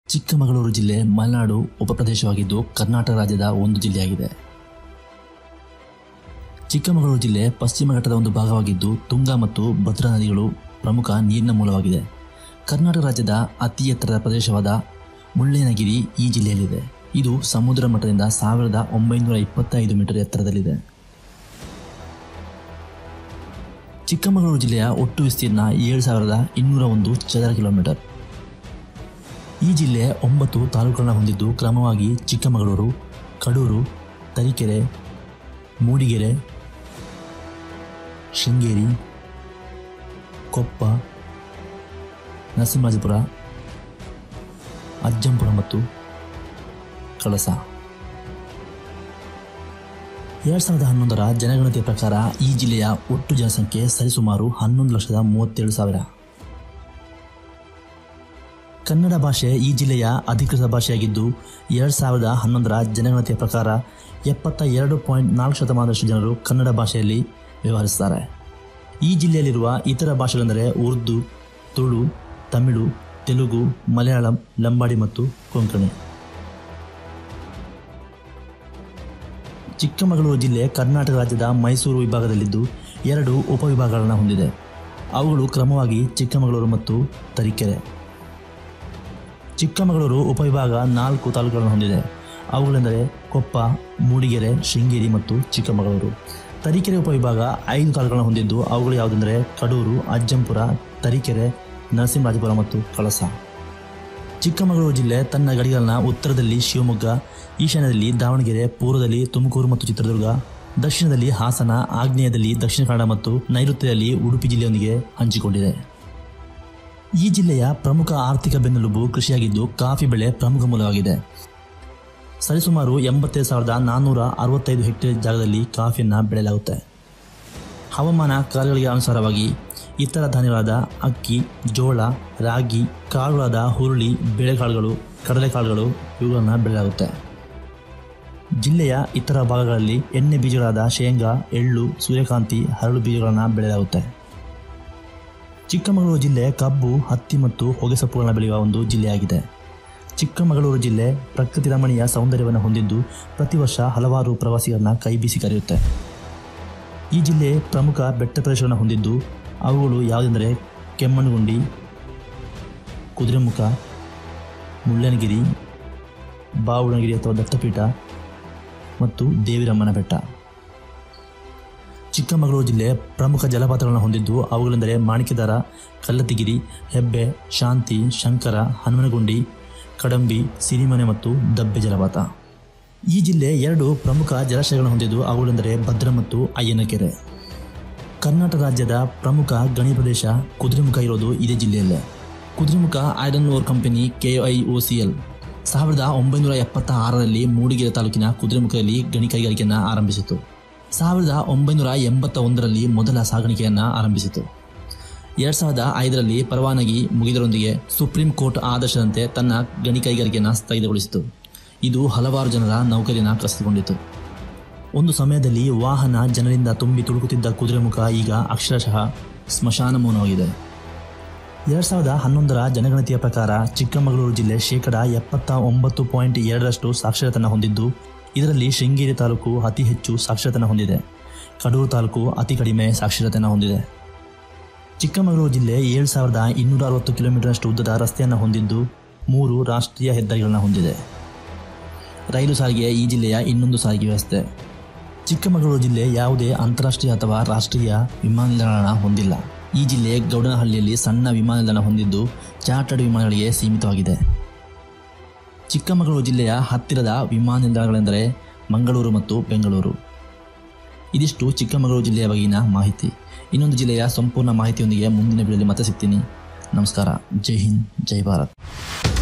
ಚಿಕ್ಕಮಗಳೂರು ಜಿಲ್ಲೆ ಮಲೆನಾಡು ಉಪಪ್ರದೇಶವಾಗಿದ್ದು ಕರ್ನಾಟಕ ರಾಜ್ಯದ ಒಂದು ಜಿಲ್ಲೆಯಾಗಿದೆ ಚಿಕ್ಕಮಗಳೂರು ಜಿಲ್ಲೆ ಪಶ್ಚಿಮ ಘಟ್ಟದ ಒಂದು ಭಾಗವಾಗಿದ್ದು ತುಂಗಾ ಮತ್ತು ಭದ್ರಾ ನದಿಗಳು ಪ್ರಮುಖ ನೀರಿನ ಮೂಲವಾಗಿದೆ ಕರ್ನಾಟಕ ರಾಜ್ಯದ ಅತಿ ಎತ್ತರದ ಪ್ರದೇಶವಾದ ಮುಳ್ಳಯ್ಯನಗಿರಿ ಈ ಜಿಲ್ಲೆಯಲ್ಲಿದೆ ಇದು ಸಮುದ್ರ ಮಟ್ಟದಿಂದ ಸಾವಿರದ ಒಂಬೈನೂರ ಇಪ್ಪತ್ತೈದು ಮೀಟರ್ ಎತ್ತರದಲ್ಲಿದೆ ಚಿಕ್ಕಮಗಳೂರು ಜಿಲ್ಲೆಯ ಒಟ್ಟು ವಿಸ್ತೀರ್ಣ ಏಳು ಸಾವಿರದ ಇನ್ನೂರ ಒಂದು ಚದರ ಕಿಲೋಮೀಟರ್ ಈ ಜಿಲ್ಲೆ ಒಂಬತ್ತು ತಾಲೂಕುಗಳನ್ನು ಹೊಂದಿದ್ದು ಕ್ರಮವಾಗಿ ಚಿಕ್ಕಮಗಳೂರು ಕಡೂರು ತರೀಕೆರೆ ಮೂಡಿಗೆರೆ ಶೃಂಗೇರಿ ಕೊಪ್ಪ ನರಸಿಂಹರಾಜಪುರ ಅಜ್ಜಂಪುರ ಮತ್ತು ಕಳಸ ಎರಡು ಸಾವಿರದ ಹನ್ನೊಂದರ ಜನಗಣತಿಯ ಪ್ರಕಾರ ಈ ಜಿಲ್ಲೆಯ ಒಟ್ಟು ಜನಸಂಖ್ಯೆ ಸರಿಸುಮಾರು ಹನ್ನೊಂದು ಲಕ್ಷದ ಮೂವತ್ತೇಳು ಸಾವಿರ ಕನ್ನಡ ಭಾಷೆ ಈ ಜಿಲ್ಲೆಯ ಅಧಿಕೃತ ಭಾಷೆಯಾಗಿದ್ದು ಎರಡು ಸಾವಿರದ ಹನ್ನೊಂದರ ಜನಗಣತಿಯ ಪ್ರಕಾರ ಎಪ್ಪತ್ತ ಎರಡು ಪಾಯಿಂಟ್ ನಾಲ್ಕು ಶತಮಾನದಷ್ಟು ಜನರು ಕನ್ನಡ ಭಾಷೆಯಲ್ಲಿ ವ್ಯವಹರಿಸುತ್ತಾರೆ ಈ ಜಿಲ್ಲೆಯಲ್ಲಿರುವ ಇತರ ಭಾಷೆಗಳೆಂದರೆ ಉರ್ದು ತುಳು ತಮಿಳು ತೆಲುಗು ಮಲಯಾಳಂ ಲಂಬಾಡಿ ಮತ್ತು ಕೊಂಕಣಿ ಚಿಕ್ಕಮಗಳೂರು ಜಿಲ್ಲೆ ಕರ್ನಾಟಕ ರಾಜ್ಯದ ಮೈಸೂರು ವಿಭಾಗದಲ್ಲಿದ್ದು ಎರಡು ಉಪವಿಭಾಗಗಳನ್ನು ಹೊಂದಿದೆ ಅವುಗಳು ಕ್ರಮವಾಗಿ ಚಿಕ್ಕಮಗಳೂರು ಮತ್ತು ತರೀಕೆರೆ ಚಿಕ್ಕಮಗಳೂರು ಉಪವಿಭಾಗ ನಾಲ್ಕು ತಾಲೂಕುಗಳನ್ನು ಹೊಂದಿದೆ ಅವುಗಳೆಂದರೆ ಕೊಪ್ಪ ಮೂಡಿಗೆರೆ ಶೃಂಗೇರಿ ಮತ್ತು ಚಿಕ್ಕಮಗಳೂರು ತರೀಕೆರೆ ಉಪವಿಭಾಗ ಐದು ತಾಲೂಕುಗಳನ್ನು ಹೊಂದಿದ್ದು ಅವುಗಳು ಯಾವುದೆಂದರೆ ಕಡೂರು ಅಜ್ಜಂಪುರ ತರೀಕೆರೆ ನರಸಿಂಹರಾಜಪುರ ಮತ್ತು ಕಳಸ ಚಿಕ್ಕಮಗಳೂರು ಜಿಲ್ಲೆ ತನ್ನ ಗಡಿಗಳನ್ನ ಉತ್ತರದಲ್ಲಿ ಶಿವಮೊಗ್ಗ ಈಶಾನ್ಯದಲ್ಲಿ ದಾವಣಗೆರೆ ಪೂರ್ವದಲ್ಲಿ ತುಮಕೂರು ಮತ್ತು ಚಿತ್ರದುರ್ಗ ದಕ್ಷಿಣದಲ್ಲಿ ಹಾಸನ ಆಗ್ನೇಯದಲ್ಲಿ ದಕ್ಷಿಣ ಕನ್ನಡ ಮತ್ತು ನೈಋತ್ಯದಲ್ಲಿ ಉಡುಪಿ ಜಿಲ್ಲೆಯೊಂದಿಗೆ ಹಂಚಿಕೊಂಡಿದೆ ಈ ಜಿಲ್ಲೆಯ ಪ್ರಮುಖ ಆರ್ಥಿಕ ಬೆನ್ನೆಲುಬು ಕೃಷಿಯಾಗಿದ್ದು ಕಾಫಿ ಬೆಳೆ ಪ್ರಮುಖ ಮೂಲವಾಗಿದೆ ಸರಿಸುಮಾರು ಎಂಬತ್ತೈದು ಸಾವಿರದ ನಾನ್ನೂರ ಅರವತ್ತೈದು ಹೆಕ್ಟೇರ್ ಜಾಗದಲ್ಲಿ ಕಾಫಿಯನ್ನು ಬೆಳೆಯಲಾಗುತ್ತೆ ಹವಾಮಾನ ಕಾಲಗಳಿಗೆ ಅನುಸಾರವಾಗಿ ಇತರ ಧಾನ್ಯಗಳಾದ ಅಕ್ಕಿ ಜೋಳ ರಾಗಿ ಕಾಳುಗಳಾದ ಹುರುಳಿ ಬೇಳೆಕಾಳುಗಳು ಕಡಲೆಕಾಳುಗಳು ಇವುಗಳನ್ನು ಬೆಳೆಯಲಾಗುತ್ತೆ ಜಿಲ್ಲೆಯ ಇತರ ಭಾಗಗಳಲ್ಲಿ ಎಣ್ಣೆ ಬೀಜಗಳಾದ ಶೇಂಗಾ ಎಳ್ಳು ಸೂರ್ಯಕಾಂತಿ ಹರಳು ಬೀಜಗಳನ್ನು ಬೆಳೆಯಲಾಗುತ್ತೆ ಚಿಕ್ಕಮಗಳೂರು ಜಿಲ್ಲೆ ಕಬ್ಬು ಹತ್ತಿ ಮತ್ತು ಹೊಗೆಸೊಪ್ಪುಗಳನ್ನು ಬೆಳೆಯುವ ಒಂದು ಜಿಲ್ಲೆಯಾಗಿದೆ ಚಿಕ್ಕಮಗಳೂರು ಜಿಲ್ಲೆ ಪ್ರಕೃತಿ ರಮಣೀಯ ಸೌಂದರ್ಯವನ್ನು ಹೊಂದಿದ್ದು ಪ್ರತಿ ವರ್ಷ ಹಲವಾರು ಪ್ರವಾಸಿಗರನ್ನ ಕೈಬೀಸಿ ಕರೆಯುತ್ತೆ ಈ ಜಿಲ್ಲೆ ಪ್ರಮುಖ ಬೆಟ್ಟ ಪ್ರದೇಶಗಳನ್ನು ಹೊಂದಿದ್ದು ಅವುಗಳು ಯಾವುದೆಂದರೆ ಕೆಮ್ಮಣ್ಣುಗುಂಡಿ ಕುದುರೆಮುಖ ಮುಳ್ಳನಗಿರಿ ಬಾವುಳಗಿರಿ ಅಥವಾ ದತ್ತಪೀಠ ಮತ್ತು ದೇವಿರಮ್ಮನ ಬೆಟ್ಟ ಚಿಕ್ಕಮಗಳೂರು ಜಿಲ್ಲೆ ಪ್ರಮುಖ ಜಲಪಾತಗಳನ್ನು ಹೊಂದಿದ್ದು ಅವುಗಳೆಂದರೆ ಮಾಣಿಕ್ಯದಾರ ಕಲ್ಲತ್ತಿಗಿರಿ ಹೆಬ್ಬೆ ಶಾಂತಿ ಶಂಕರ ಹನುಮನಗುಂಡಿ ಕಡಂಬಿ ಸಿರಿಮನೆ ಮತ್ತು ದಬ್ಬೆ ಜಲಪಾತ ಈ ಜಿಲ್ಲೆ ಎರಡು ಪ್ರಮುಖ ಜಲಾಶಯಗಳನ್ನು ಹೊಂದಿದ್ದು ಅವುಗಳೆಂದರೆ ಭದ್ರಾ ಮತ್ತು ಅಯ್ಯನಕೆರೆ ಕರ್ನಾಟಕ ರಾಜ್ಯದ ಪ್ರಮುಖ ಗಣಿ ಪ್ರದೇಶ ಕುದುರೆಮುಖ ಇರೋದು ಇದೇ ಜಿಲ್ಲೆಯಲ್ಲೇ Kudremukh iron ore company KIOCL ಸಾವಿರದ ಒಂಬೈನೂರ ಎಪ್ಪತ್ತ ಆರರಲ್ಲಿ ಮೂಡಿಗೆರೆ ತಾಲೂಕಿನ ಕುದುರೆಮುಖದಲ್ಲಿ ಗಣಿ ಕೈಗಾರಿಕೆಯನ್ನು ಆರಂಭಿಸಿತು ಸಾವಿರದ ಒಂಬೈನೂರ ಎಂಬತ್ತ ಒಂದರಲ್ಲಿ ಮೊದಲ ಸಾಗಾಣಿಕೆಯನ್ನು ಆರಂಭಿಸಿತು ಎರಡು ಸಾವಿರದ ಐದರಲ್ಲಿ ಪರವಾನಗಿ ಮುಗಿದರೊಂದಿಗೆ ಸುಪ್ರೀಂ ಕೋರ್ಟ್ ಆದೇಶದಂತೆ ತನ್ನ ಗಣಿ ಕೈಗಾರಿಕೆಯನ್ನು ಸ್ಥಗಿತಗೊಳಿಸಿತು ಇದು ಹಲವಾರು ಜನರ ನೌಕರಿಯನ್ನು ಕಸಿದುಕೊಂಡಿತು ಒಂದು ಸಮಯದಲ್ಲಿ ವಾಹನ ಜನರಿಂದ ತುಂಬಿ ತುಳುಕುತ್ತಿದ್ದ ಕುದುರೆಮುಖ ಈಗ ಅಕ್ಷರಶಃ ಸ್ಮಶಾನ ಮೌನವಾಗಿದೆ ಎರಡು ಸಾವಿರದ ಹನ್ನೊಂದರ ಜನಗಣತಿಯ ಪ್ರಕಾರ ಚಿಕ್ಕಮಗಳೂರು ಜಿಲ್ಲೆ ಶೇಕಡ ಎಪ್ಪತ್ತ ಒಂಬತ್ತು ಪಾಯಿಂಟ್ ಎರಡರಷ್ಟು ಸಾಕ್ಷರತೆಯನ್ನು ಹೊಂದಿದ್ದು ಇದರಲ್ಲಿ ಶೃಂಗೇರಿ ತಾಲೂಕು ಅತಿ ಹೆಚ್ಚು ಸಾಕ್ಷರತೆಯನ್ನು ಹೊಂದಿದೆ ಕಡೂರು ತಾಲೂಕು ಅತಿ ಕಡಿಮೆ ಸಾಕ್ಷರತೆಯನ್ನು ಹೊಂದಿದೆ ಚಿಕ್ಕಮಗಳೂರು ಜಿಲ್ಲೆ ಏಳು ಸಾವಿರದ ಇನ್ನೂರ ಅರವತ್ತು ಕಿಲೋಮೀಟರ್ನಷ್ಟು ಉದ್ದದ ರಸ್ತೆಯನ್ನು ಹೊಂದಿದ್ದು ಮೂರು ರಾಷ್ಟ್ರೀಯ ಹೆದ್ದಾರಿಗಳನ್ನು ಹೊಂದಿದೆ ರೈಲು ಸಾರಿಗೆ ಈ ಜಿಲ್ಲೆಯ ಇನ್ನೊಂದು ಸಾರಿಗೆ ವ್ಯವಸ್ಥೆ ಚಿಕ್ಕಮಗಳೂರು ಜಿಲ್ಲೆ ಯಾವುದೇ ಅಂತಾರಾಷ್ಟ್ರೀಯ ಅಥವಾ ರಾಷ್ಟ್ರೀಯ ವಿಮಾನ ನಿಲ್ದಾಣ ಹೊಂದಿಲ್ಲ ಈ ಜಿಲ್ಲೆ ಗೌಡನಹಳ್ಳಿಯಲ್ಲಿ ಸಣ್ಣ ವಿಮಾನ ನಿಲ್ದಾಣ ಹೊಂದಿದ್ದು ಚಾರ್ಟರ್ಡ್ ವಿಮಾನಗಳಿಗೆ ಸೀಮಿತವಾಗಿದೆ ಚಿಕ್ಕಮಗಳೂರು ಜಿಲ್ಲೆಯ ಹತ್ತಿರದ ವಿಮಾನ ನಿಲ್ದಾಣಗಳೆಂದರೆ ಮಂಗಳೂರು ಮತ್ತು ಬೆಂಗಳೂರು ಇದಿಷ್ಟು ಚಿಕ್ಕಮಗಳೂರು ಜಿಲ್ಲೆಯ ಬಗೆಗಿನ ಮಾಹಿತಿ ಇನ್ನೊಂದು ಜಿಲ್ಲೆಯ ಸಂಪೂರ್ಣ ಮಾಹಿತಿಯೊಂದಿಗೆ ಮುಂದಿನ ವಿಡಿಯೋದಲ್ಲಿ ಮತ್ತೆ ಸಿಗ್ತೀನಿ ನಮಸ್ಕಾರ ಜೈ ಹಿಂದ್ ಜೈ ಭಾರತ್